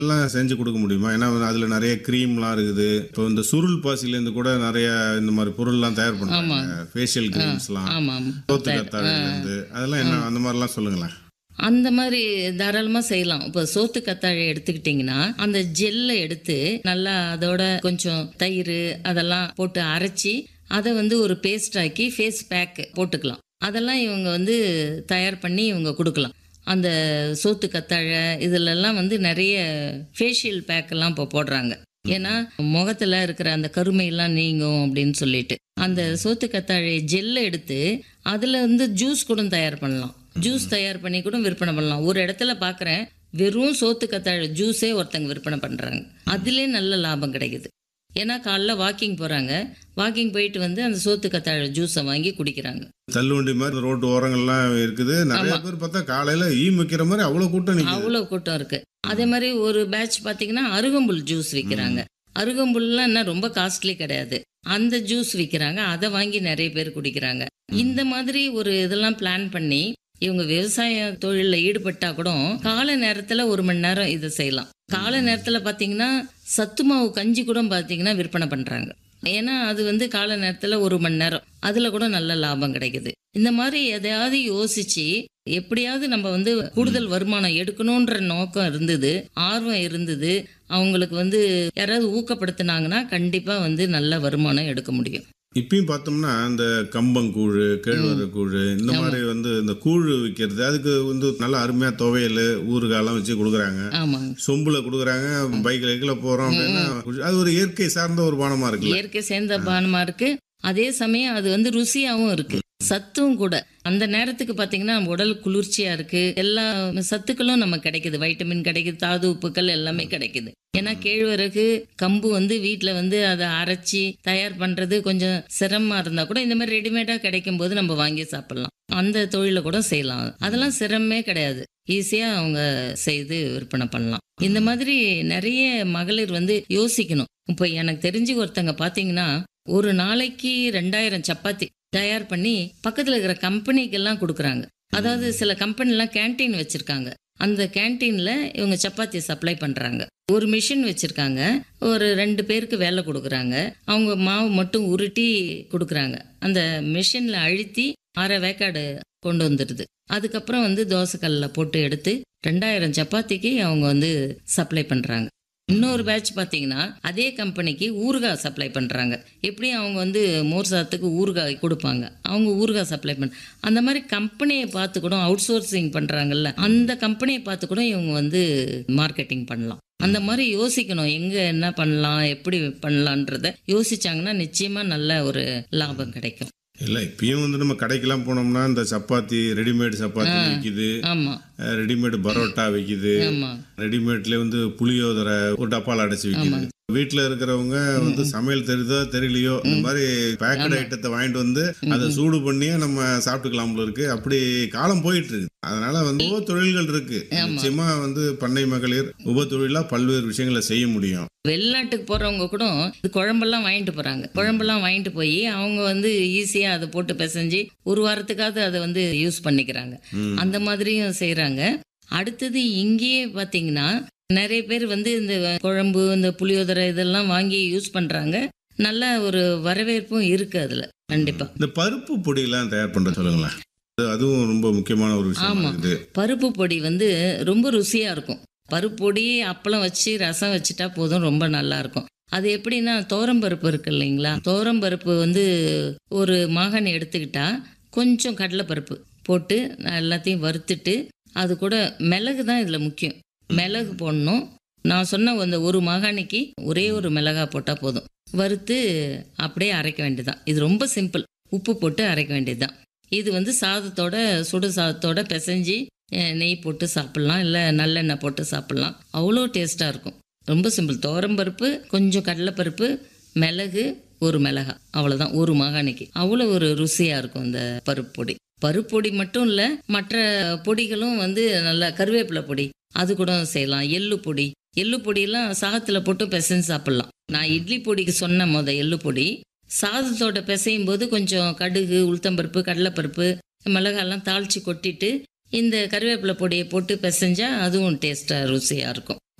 எல்லாம் செஞ்சு கொடுக்க முடியுமா ஏன்னா வந்து அதுல நிறைய க்ரீம்லாம் இருக்குது இப்போ இந்த சுருள் பாசிலேருந்து கூட நிறைய இந்த மாதிரி பொருள்லாம் தயார் பண்றாங்க ஃபேஷியல் க்ரீம்ஸ்லாம் ஆமாம் சோத்து கத்தாழையிலேருந்து அதெல்லாம் என்ன அந்த மாதிரிலாம் சொல்லுங்களேன் அந்த மாதிரி தாராளமாக செய்யலாம் இப்போ சோத்து கத்தாழை எடுத்துக்கிட்டிங்கன்னா அந்த ஜெல்லை எடுத்து நல்லா அதோட கொஞ்சம் தயிர் அதெல்லாம் போட்டு அரைச்சி அதை வந்து ஒரு பேஸ்ட் ஆக்கி ஃபேஸ் பேக் போட்டுக்கலாம் அதெல்லாம் இவங்க வந்து தயார் பண்ணி இவங்க கொடுக்கலாம் அந்த சோத்து கத்தாழை இதிலெல்லாம் வந்து நிறைய ஃபேஷியல் பேக்கெல்லாம் இப்போ போடுறாங்க ஏன்னா முகத்துல இருக்கிற அந்த கருமையெல்லாம் நீங்கும் அப்படின்னு சொல்லிட்டு அந்த சோத்து கத்தாழை ஜெல்லை எடுத்து அதுல வந்து ஜூஸ் கூட தயார் பண்ணலாம் ஜூஸ் தயார் பண்ணி கூட விற்பனை பண்ணலாம் ஒரு இடத்துல பார்க்குறேன் வெறும் சோத்து கத்தாழை ஜூஸே ஒருத்தங்க விற்பனை பண்ணுறாங்க அதுலேயே நல்ல லாபம் கிடைக்குது ஏன்னா காலைல வாக்கிங் போகிறாங்க வாக்கிங் போயிட்டு வந்து அந்த சோத்து கத்தாழை ஜூஸை வாங்கி குடிக்கிறாங்க தள்ளுவண்டி மாதிரி ரோட்டு ஓரங்கள்லாம் இருக்குது நிறைய பேர் பார்த்தா காலையில ஈ வைக்கிற மாதிரி அவ்வளவு கூட்டம் நிக்குது அவ்வளோ கூட்டம் இருக்கு அதே மாதிரி ஒரு பேட்ச் பார்த்தீங்கன்னா அருகம்புல் ஜூஸ் விற்கிறாங்க அருகம்புல்லாம் என்ன ரொம்ப காஸ்ட்லி கிடையாது அந்த ஜூஸ் விற்கிறாங்க அதை வாங்கி நிறைய பேர் குடிக்கிறாங்க இந்த மாதிரி ஒரு இதெல்லாம் பிளான் பண்ணி இவங்க விவசாய தொழிலில் ஈடுபட்டா கூட காலை நேரத்தில் ஒரு மணி நேரம் இதை செய்யலாம் காலை நேரத்தில் பார்த்தீங்கன்னா சத்து மாவு கஞ்சி கூட பார்த்தீங்கன்னா விற்பனை பண்ணுறாங்க ஏன்னா அது வந்து காலை நேரத்தில் ஒரு மணி நேரம் அதில் கூட நல்ல லாபம் கிடைக்குது இந்த மாதிரி எதையாவது யோசிச்சு எப்படியாவது நம்ம வந்து கூடுதல் வருமானம் எடுக்கணுன்ற நோக்கம் இருந்தது ஆர்வம் இருந்தது அவங்களுக்கு வந்து யாராவது ஊக்கப்படுத்தினாங்கன்னா கண்டிப்பாக வந்து நல்ல வருமானம் எடுக்க முடியும் இப்பயும் பார்த்தோம்னா இந்த கம்பங்கூழ் கேழ்வரகு கூழ் இந்த மாதிரி வந்து இந்த கூழ் விற்கிறது அதுக்கு வந்து நல்ல அருமையா துவையல் ஊறுகாலாம் வச்சு கொடுக்குறாங்க ஆமாங்க சொம்புல கொடுக்குறாங்க பைக்ல கீழே போறோம் அப்படின்னா அது ஒரு இயற்கை சார்ந்த ஒரு பானமா இருக்குல்ல இயற்கை சேர்ந்த பானமா இருக்கு அதே சமயம் அது வந்து ருசியாவும் இருக்கு சத்தும் கூட அந்த நேரத்துக்கு பார்த்தீங்கன்னா நம்ம உடல் குளிர்ச்சியா இருக்கு எல்லா சத்துக்களும் நமக்கு கிடைக்குது வைட்டமின் கிடைக்குது தாது உப்புக்கள் எல்லாமே கிடைக்குது ஏன்னா கேழ்வரகு கம்பு வந்து வீட்டில் வந்து அதை அரைச்சி தயார் பண்றது கொஞ்சம் சிரமமா இருந்தா கூட இந்த மாதிரி ரெடிமேடா கிடைக்கும் போது நம்ம வாங்கி சாப்பிடலாம் அந்த தொழிலை கூட செய்யலாம் அதெல்லாம் சிரமமே கிடையாது ஈஸியா அவங்க செய்து விற்பனை பண்ணலாம் இந்த மாதிரி நிறைய மகளிர் வந்து யோசிக்கணும் இப்போ எனக்கு தெரிஞ்சு ஒருத்தங்க பார்த்தீங்கன்னா ஒரு நாளைக்கு ரெண்டாயிரம் சப்பாத்தி தயார் பண்ணி பக்கத்தில் இருக்கிற கம்பெனிக்கெல்லாம் கொடுக்குறாங்க அதாவது சில கம்பெனிலாம் கேண்டீன் வச்சுருக்காங்க அந்த கேண்டீனில் இவங்க சப்பாத்தி சப்ளை பண்ணுறாங்க ஒரு மிஷின் வச்சுருக்காங்க ஒரு ரெண்டு பேருக்கு வேலை கொடுக்குறாங்க அவங்க மாவு மட்டும் உருட்டி கொடுக்குறாங்க அந்த மிஷினில் அழுத்தி அரை வேக்காடு கொண்டு வந்துடுது அதுக்கப்புறம் வந்து தோசைக்கல்லில் போட்டு எடுத்து ரெண்டாயிரம் சப்பாத்திக்கு அவங்க வந்து சப்ளை பண்ணுறாங்க இன்னொரு பேட்ச் பார்த்தீங்கன்னா அதே கம்பெனிக்கு ஊறுகாய் சப்ளை பண்ணுறாங்க எப்படியும் அவங்க வந்து மோர் சாதத்துக்கு ஊறுகாய் கொடுப்பாங்க அவங்க ஊறுகாய் சப்ளை பண்ண அந்த மாதிரி கம்பெனியை பார்த்து கூட அவுட் சோர்சிங் பண்ணுறாங்கல்ல அந்த கம்பெனியை பார்த்து கூட இவங்க வந்து மார்க்கெட்டிங் பண்ணலாம் அந்த மாதிரி யோசிக்கணும் எங்கே என்ன பண்ணலாம் எப்படி பண்ணலான்றத யோசிச்சாங்கன்னா நிச்சயமாக நல்ல ஒரு லாபம் கிடைக்கும் இல்ல இப்பயும் வந்து நம்ம கடைக்கெல்லாம் போனோம்னா இந்த சப்பாத்தி ரெடிமேட் சப்பாத்தி விற்கிது ஆமாம் ரெடிமேட் பரோட்டா விற்கிது ஆமாம் ரெடிமேட்ல வந்து புளியோதரை ஒரு டப்பால அடைச்சு விற்கிது வீட்டுல இருக்கிறவங்க வந்து சமையல் தெரியுதோ தெரியலையோ இந்த மாதிரி பேக்கட் ஐட்டத்தை வாங்கிட்டு வந்து அதை சூடு பண்ணியே நம்ம சாப்பிட்டுக்கலாம்ல இருக்கு அப்படி காலம் போயிட்டு இருக்கு அதனால வந்து உப தொழில்கள் இருக்கு நிச்சயமா வந்து பண்ணை மகளிர் உப தொழிலா பல்வேறு விஷயங்களை செய்ய முடியும் வெளிநாட்டுக்கு போறவங்க கூட இது குழம்பெல்லாம் வாங்கிட்டு போறாங்க குழம்பெல்லாம் வாங்கிட்டு போய் அவங்க வந்து ஈஸியா அதை போட்டு பிசைஞ்சு ஒரு வாரத்துக்காவது அதை வந்து யூஸ் பண்ணிக்கிறாங்க ம். அந்த மாதிரியும் செய்றாங்க அடுத்தது இங்கேயே பாத்தீங்கன்னா நிறைய பேர் வந்து இந்த குழம்பு இந்த புளியோதரை இதெல்லாம் வாங்கி யூஸ் பண்றாங்க நல்ல ஒரு வரவேற்பும் இருக்கு அதுல கண்டிப்பா இந்த பருப்பு பொடியெல்லாம் தயார் பண்ற சொல்லுங்களேன் அது- அதுவும் ரொம்ப முக்கியமான ஒரு விஷயம் ஆமா. இருக்குது பருப்பு பொடி வந்து ரொம்ப ருசியா இருக்கும் பருப்பு பொடி அப்பளம் வச்சு ரசம் வச்சுட்டா போதும் ரொம்ப நல்லா இருக்கும் அது எப்படின்னா தோரம்பருப்பு இருக்கு இல்லைங்களா தோரம்பருப்பு வந்து ஒரு மாகாணி எடுத்துக்கிட்டா கொஞ்சம் கடலைப்பருப்பு போட்டு எல்லாத்தையும் வறுத்துட்டு அது கூட மிளகு தான் இதில் முக்கியம் மிளகு போடணும் நான் சொன்ன அந்த ஒரு மாகாணிக்கு ஒரே ஒரு மிளகா போட்டால் போதும் வறுத்து அப்படியே அரைக்க வேண்டியதுதான் இது ரொம்ப சிம்பிள் உப்பு போட்டு அரைக்க வேண்டியதுதான் இது வந்து சாதத்தோட சுடு சாதத்தோட பிசைஞ்சு அஹ், நெய் போட்டு சாப்பிட்லாம் இல்லை நல்லெண்ணெய் போட்டு சாப்பிட்லாம் அவ்வளோ டேஸ்ட்டாக இருக்கும் ரொம்ப சிம்பிள் துவரம்பருப்பு கொஞ்சம் கடலைப்பருப்பு மிளகு ஒரு மிளகா அவ்வளோதான் ஒரு மாகாணிக்கு அவ்வளோ ஒரு ருசியாக இருக்கும் இந்த பருப்பு பொடி பருப்பு பொடி மட்டும் இல்லை மற்ற பொடிகளும் வந்து நல்லா கருவேப்பிலை பொடி அது கூட செய்யலாம் எள்ளு பொடி எள்ளு பொடியெல்லாம் சாதத்தில் போட்டு பிசைஞ்சு சாப்பிட்லாம் நான் இட்லி பொடிக்கு சொன்ன முத எள்ளு பொடி சாதத்தோட பிசையும் போது கொஞ்சம் கடுகு உளுத்தம்பருப்பு கடலைப்பருப்பு மிளகாலாம் தாளித்து கொட்டிட்டு இந்த கருவேப்பிலை பொடியை போட்டு பிசைஞ்சா அதுவும் டேஸ்ட்டாக ருசியாக இருக்கும்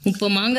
இப்போ மாங்காய்